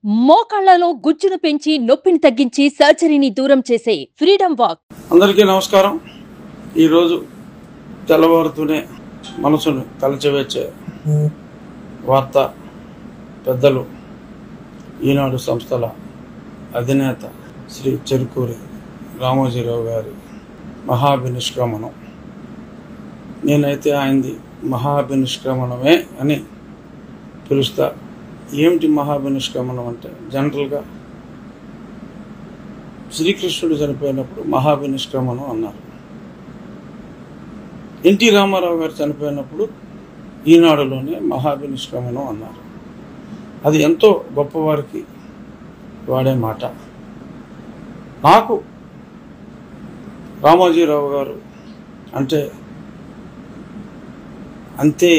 మోకాళ్లలో గుజ్జును పెంచి నొప్పిని తగ్గించి సర్జరీని దూరం చేసే ఫ్రీడమ్ వాక్ అందరికీ నమస్కారం ఈరోజు తెల్లవారుతూనే మనసును కలచవేచ్చే వార్త పెద్దలు ఈనాడు సంస్థల అధినేత శ్రీ చెరుకూరి రామోజీరావు గారి మహాభినిష్క్రమణం నేనైతే ఆయనది మహాభినిష్క్రమణమే అని పిలుస్తా ఏమిటి మహాభినిష్క్రమణం అంటే జనరల్గా శ్రీకృష్ణుడు చనిపోయినప్పుడు మహాభినిష్క్రమణం అన్నారు ఎన్టీ రామారావు గారు చనిపోయినప్పుడు ఈనాడులోనే మహాభినిష్క్రమణం అన్నారు అది ఎంతో గొప్పవారికి వాడే మాట నాకు రామోజీరావు గారు అంటే అంతే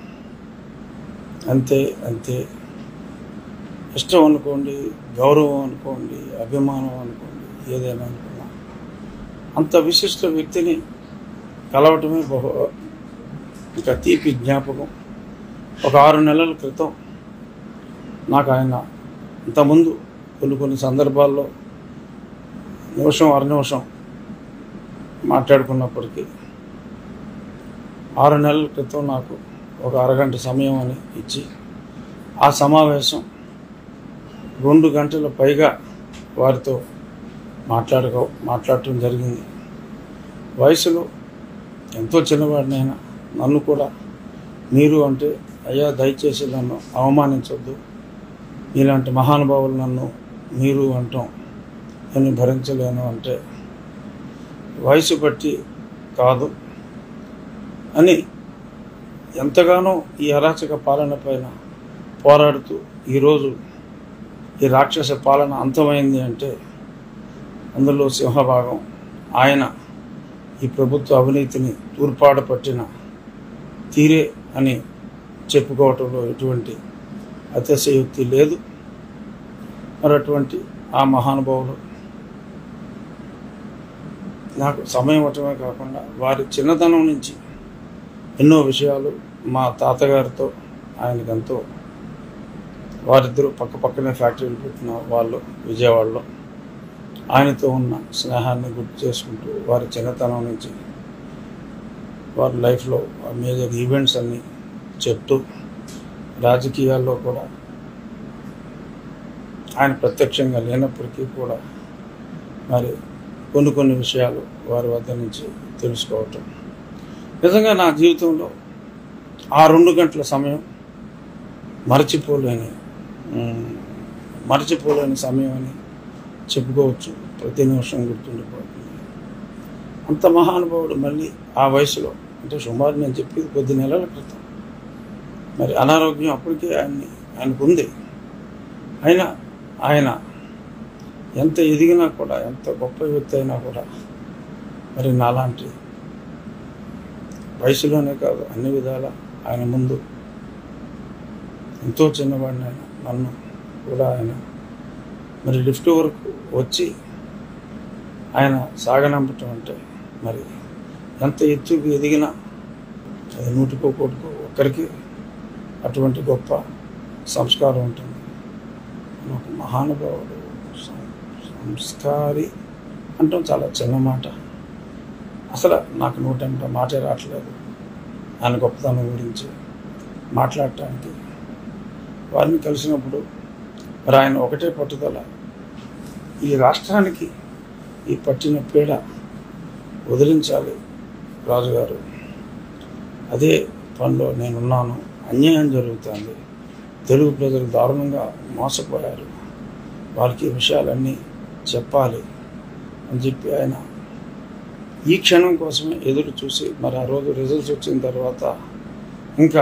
అంతే అంతే ఇష్టం అనుకోండి గౌరవం అనుకోండి అభిమానం అనుకోండి ఏదైనా అనుకున్నా అంత విశిష్ట వ్యక్తిని కలవటమే బహు ఇంకా తీపి జ్ఞాపకం ఒక ఆరు నెలల క్రితం నాకు ఆయన ఇంతకుముందు కొన్ని కొన్ని సందర్భాల్లో నిమిషం అర నిమిషం మాట్లాడుకున్నప్పటికీ ఆరు నెలల క్రితం నాకు ఒక అరగంట సమయం అని ఇచ్చి ఆ సమావేశం రెండు గంటల పైగా వారితో మాట్లాడుకో మాట్లాడటం జరిగింది వయసులో ఎంతో చిన్నవాడినైనా నన్ను కూడా మీరు అంటే అయ్యా దయచేసి నన్ను అవమానించొద్దు ఇలాంటి మహానుభావులు నన్ను మీరు అంటాం నేను భరించలేను అంటే వయసు బట్టి కాదు అని ఎంతగానో ఈ అరాచక పాలన పైన పోరాడుతూ ఈరోజు ఈ రాక్షస పాలన అంతమైంది అంటే అందులో సింహభాగం ఆయన ఈ ప్రభుత్వ అవినీతిని తూర్పాడ పట్టిన తీరే అని చెప్పుకోవటంలో ఎటువంటి అతిశయోక్తి లేదు మరి అటువంటి ఆ మహానుభావులు నాకు సమయం ఇవ్వటమే కాకుండా వారి చిన్నతనం నుంచి ఎన్నో విషయాలు మా తాతగారితో ఆయనకి ఎంతో వారిద్దరూ పక్క పక్కనే ఫ్యాక్టరీలు పెట్టిన వాళ్ళు విజయవాడలో ఆయనతో ఉన్న స్నేహాన్ని గుర్తు చేసుకుంటూ వారి చిన్నతనం నుంచి వారి లైఫ్లో మేజర్ ఈవెంట్స్ అన్నీ చెప్తూ రాజకీయాల్లో కూడా ఆయన ప్రత్యక్షంగా లేనప్పటికీ కూడా మరి కొన్ని కొన్ని విషయాలు వారి వద్ద నుంచి తెలుసుకోవటం నిజంగా నా జీవితంలో ఆ రెండు గంటల సమయం మరచిపోలేని ఉమ్, మరచిపోలేని సమయం అని చెప్పుకోవచ్చు ప్రతి నిమిషం గుర్తుండిపోతుంది అంత మహానుభావుడు మళ్ళీ ఆ వయసులో అంటే సుమారు నేను చెప్పేది కొద్ది నెలల క్రితం మరి అనారోగ్యం అప్పటికే ఆయన్ని ఆయనకు ఉంది అయినా ఆయన ఎంత ఎదిగినా కూడా ఎంత గొప్ప వ్యక్తి అయినా కూడా మరి నాలాంటి వయసులోనే కాదు అన్ని విధాల ఆయన ముందు ఎంతో చిన్నవాడిని ఆయన నన్ను కూడా ఆయన మరి లిఫ్ట్ వరకు వచ్చి ఆయన సాగనంపటం అంటే మరి ఎంత ఎత్తుకు ఎదిగినా అది నూటికో కోటికో ఒక్కరికి అటువంటి గొప్ప సంస్కారం ఉంటుంది ఒక మహానుభావుడు సం- సంస్కారి అంటాం చాలా చిన్న మాట అసలు నాకు నూటెంట మాటే రావట్లేదు ఆయన గొప్పతనం గురించి మాట్లాడటానికి వారిని కలిసినప్పుడు మరి ఆయన ఒకటే పట్టుదల ఈ రాష్ట్రానికి ఈ పట్టిన పీడ వదిలించాలి రాజుగారు అదే పనిలో నేనున్నాను అన్యాయం జరుగుతుంది తెలుగు ప్రజలు దారుణంగా మోసపోయారు వారికి ఈ విషయాలన్నీ చెప్పాలి అని చెప్పి ఆయన ఈ క్షణం కోసమే ఎదురు చూసి మరి ఆ రోజు రిజల్ట్స్ వచ్చిన తర్వాత ఇంకా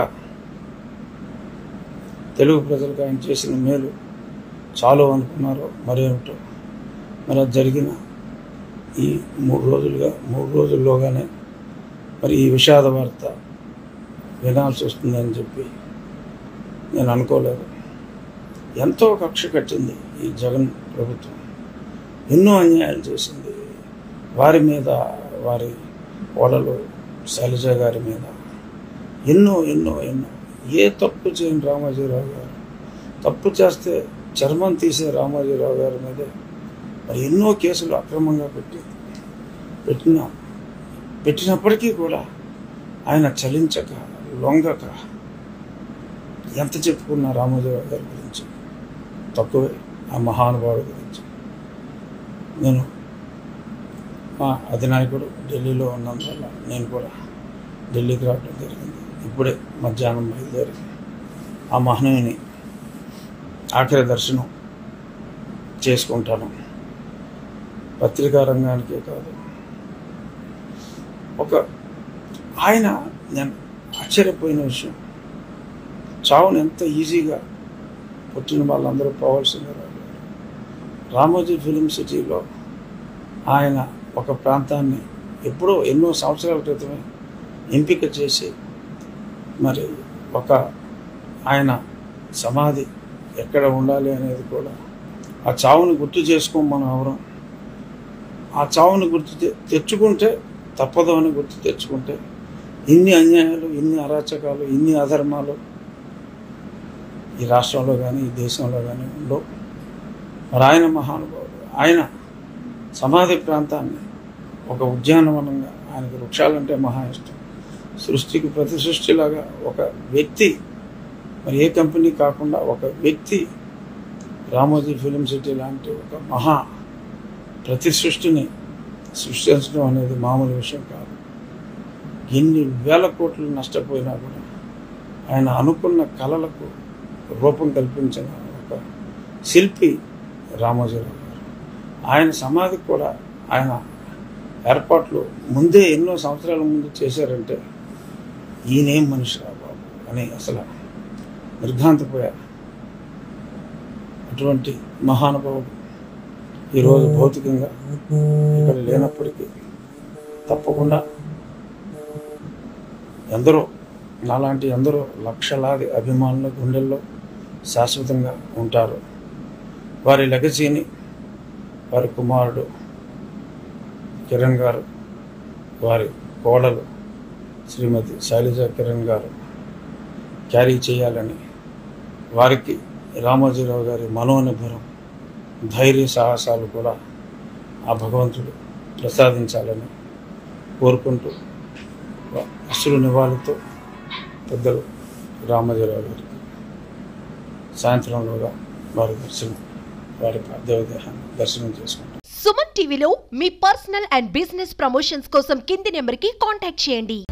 తెలుగు ప్రజలకు ఆయన చేసిన మేలు చాలు అనుకున్నారో మరేమిటో మరి అది జరిగిన ఈ మూడు రోజులుగా మూడు రోజుల్లోగానే మరి ఈ విషాద వార్త వినాల్సి వస్తుందని చెప్పి నేను అనుకోలేదు ఎంతో కక్ష కట్టింది ఈ జగన్ ప్రభుత్వం ఎన్నో అన్యాయాలు చేసింది వారి మీద వారి ఓడలు శైలజ గారి మీద ఎన్నో ఎన్నో ఎన్నో ఏ తప్పు చేయని రామోజీరావు గారు తప్పు చేస్తే చర్మం తీసే రామోజీరావు గారి మీద మరి ఎన్నో కేసులు అక్రమంగా పెట్టి పెట్టిన పెట్టినప్పటికీ కూడా ఆయన చలించక లొంగక ఎంత చెప్పుకున్న రామోజీరావు గారి గురించి తక్కువే ఆ మహానుభావుడి గురించి నేను మా అధినాయకుడు ఢిల్లీలో ఉన్నందువల్ల నేను కూడా ఢిల్లీకి రావడం జరిగింది ఇప్పుడే మధ్యాహ్నం బయలుదేరి ఆ మహనీయుని ఆఖరి దర్శనం చేసుకుంటాను పత్రికా రంగానికే కాదు ఒక ఆయన నేను ఆశ్చర్యపోయిన విషయం చావును ఎంత ఈజీగా పుట్టిన వాళ్ళందరూ పోవాల్సిందే రామోజీ ఫిలిం సిటీలో ఆయన ఒక ప్రాంతాన్ని ఎప్పుడో ఎన్నో సంవత్సరాల క్రితమే ఎంపిక చేసి మరి ఒక ఆయన సమాధి ఎక్కడ ఉండాలి అనేది కూడా ఆ చావుని గుర్తు చేసుకోం మనం ఎవరం ఆ చావుని గుర్తు తె- తెచ్చుకుంటే తప్పదు అని గుర్తు తెచ్చుకుంటే ఇన్ని అన్యాయాలు ఇన్ని అరాచకాలు ఇన్ని అధర్మాలు ఈ రాష్ట్రంలో కానీ ఈ దేశంలో కానీ ఉండవు మరి ఆయన మహానుభావుడు ఆయన సమాధి ప్రాంతాన్ని ఒక ఉద్యానవనంగా ఆయనకు వృక్షాలంటే మహా ఇష్టం సృష్టికి ప్రతి సృష్టిలాగా ఒక వ్యక్తి మరి ఏ కంపెనీ కాకుండా ఒక వ్యక్తి రామోజీ ఫిలిం సిటీ లాంటి ఒక మహా ప్రతి సృష్టిని సృష్టించడం అనేది మామూలు విషయం కాదు ఎన్ని వేల కోట్లు నష్టపోయినా కూడా ఆయన అనుకున్న కళలకు రూపం కల్పించిన ఒక శిల్పి రామోజీరావు గారు ఆయన సమాధికి కూడా ఆయన ఏర్పాట్లు ముందే ఎన్నో సంవత్సరాల ముందు చేశారంటే ఈయనేం మనిషి రా బాబు అని అసలు నిర్ఘాంతపోయారు అటువంటి మహానుభావుడు ఈరోజు భౌతికంగా ఇక్కడ లేనప్పటికీ తప్పకుండా ఎందరో నాలాంటి ఎందరో లక్షలాది అభిమానుల గుండెల్లో శాశ్వతంగా ఉంటారు వారి లెగసీని వారి కుమారుడు కిరణ్ గారు వారి కోడలు శ్రీమతి శైలజ కిరణ్ గారు క్యారీ చేయాలని వారికి రామోజీరావు గారి మనోనిర్భరం ధైర్య సాహసాలు కూడా ఆ భగవంతుడు ప్రసాదించాలని కోరుకుంటూ అసలు నివాళితో పెద్దలు రామోజీరావు గారికి సాయంత్రంలోగా వారి దర్శనం వారి దేవదేహాన్ని దర్శనం చేసుకుంటాం సుమన్ టీవీలో మీ పర్సనల్ అండ్ బిజినెస్ ప్రమోషన్స్ కోసం కింది నెంబర్కి కాంటాక్ట్ చేయండి